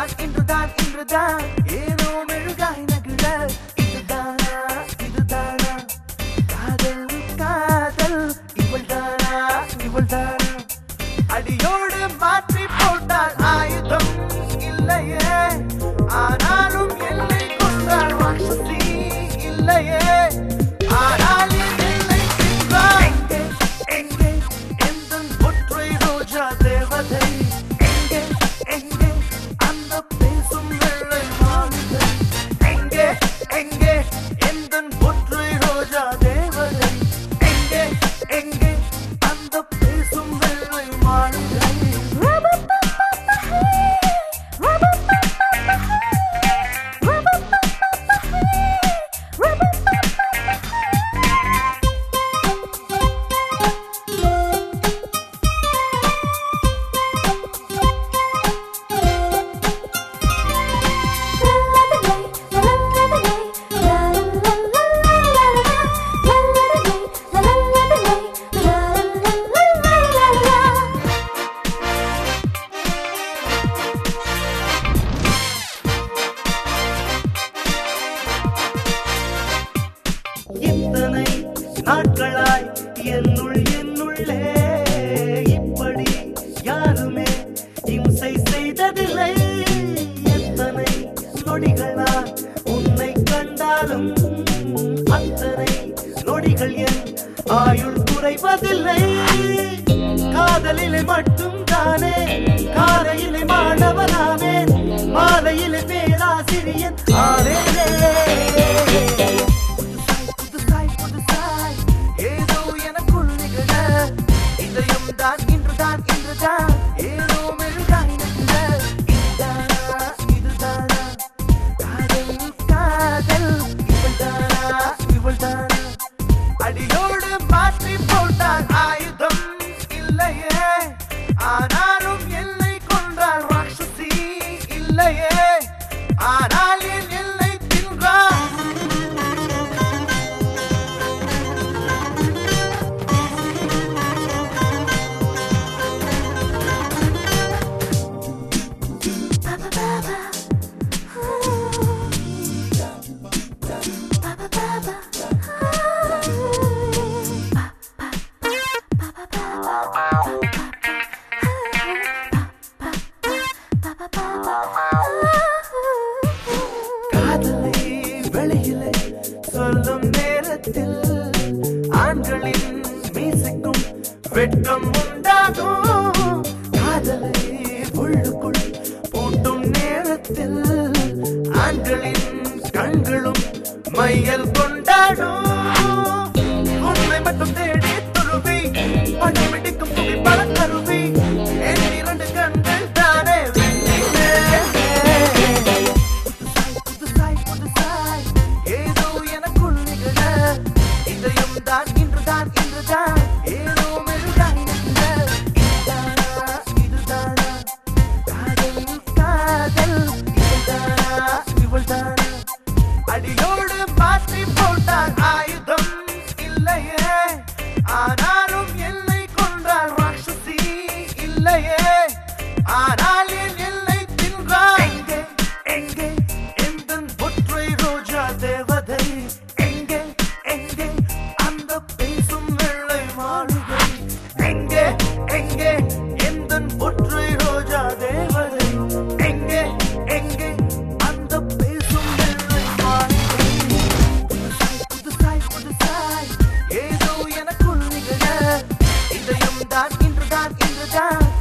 இன்றுதான் இன்றுதான் இன்றுதான் ஏதோ மெழுகாய் நகிழ இதுதானா இதுதானா காதல் காதல் இவள் தானா இவள் தானா அடியோடு மாற்றி போட்டால் ஆயுதம் இல்லையே ஆனாலும் என்னை கொண்டால் ராட்சசி இல்லையே ஆனால் என் என்னை தின்றாள். எங்கே எங்கே எந்தன் ஒற்றை ரோஜா தேவதை எங்கே எங்கே அந்த பேசும் வெள்ளை மாளிகை எங்கே எங்கே எந்தன் ஒற்றை ரோஜா தேவதை எங்கே எங்கே அந்த பேசும் வெள்ளை மாளிகை இத்தனை நாட்களாய் என்னுள் என்னுள்ளே இப்படி யாருமே இம்சை செய்ததில்லை எத்தனை நொடிகளாய் உன்னை கண்டாலும் அத்தனை நொடிகள் என் ஆயுள் குறைவதில்லை காதலிலே மட்டும் தானே காலையிலே மாணவனாவேன் மாலையிலே பேராசிரியன் ஆனேனே புதுசாய் புதுசாய் ஏதோ எனக்குள் நிகழ இதயம் தான் இன்றுதான் இன்றுதான் ஏதோ மெழுகாய் நகர இதுதானா இதுதானா காதல் காதல் இவள்தானா இவள்தானா அடியோடு மாற்றி போட்டால் ஆயுதம் இல்லையே ஆனாலும் என்னை கொன்றால் ராட்சசி இல்லையே ஆனால் என் எல்லை தின்றாள் காதலை வெளியிலே சொல்லும் நேரத்தில் ஆண்களின் மீசைக்கும் வெட்கம் உண்டாகும் காதலை உள்ளுக்குள் பூட்டும் நேரத்தில் ஆண்களின் கண்களும் மையல் கொண்டாடும் உன்னை மட்டும் தேடி துருவி படம் பிடிக்கும் புகைப்பட கருவி என் இரண்டு கண்கள் தானே வெண்ணிலே. புதுசாய் புதுசாய் ஏதோ எனக்குள் நிகழ இதயம் தான் இன்றுதான் இன்றுதான் ஏதோ மெழுகாய் நகர இதுதானா இதுதானா காதல் காதல் இவள்தானா இவள்தானா அடியோடு மாற்றி போட்டால் ஆயுதம் இல்லையே ஆனாலும் என்னை கொன்றால் ராட்சசி இல்லையே ஆனால் என் எல்லை தின்றாள் எங்கே எங்கே எந்தன் ஒற்றை ரோஜா தேவதை எங்கே எங்கே அந்த பேசும் வெள்ளை மாளிகை எங்கே எங்கே எந்தன் ஒற்றை ரோஜா தேவதை எங்கே எங்கே அந்த பேசும் வெள்ளை மாளிகை புதுசாய் புதுசாய் ஏதோ எனக்குள் நிகழ இதயம் தான் இன்றுதான் இன்றுதான்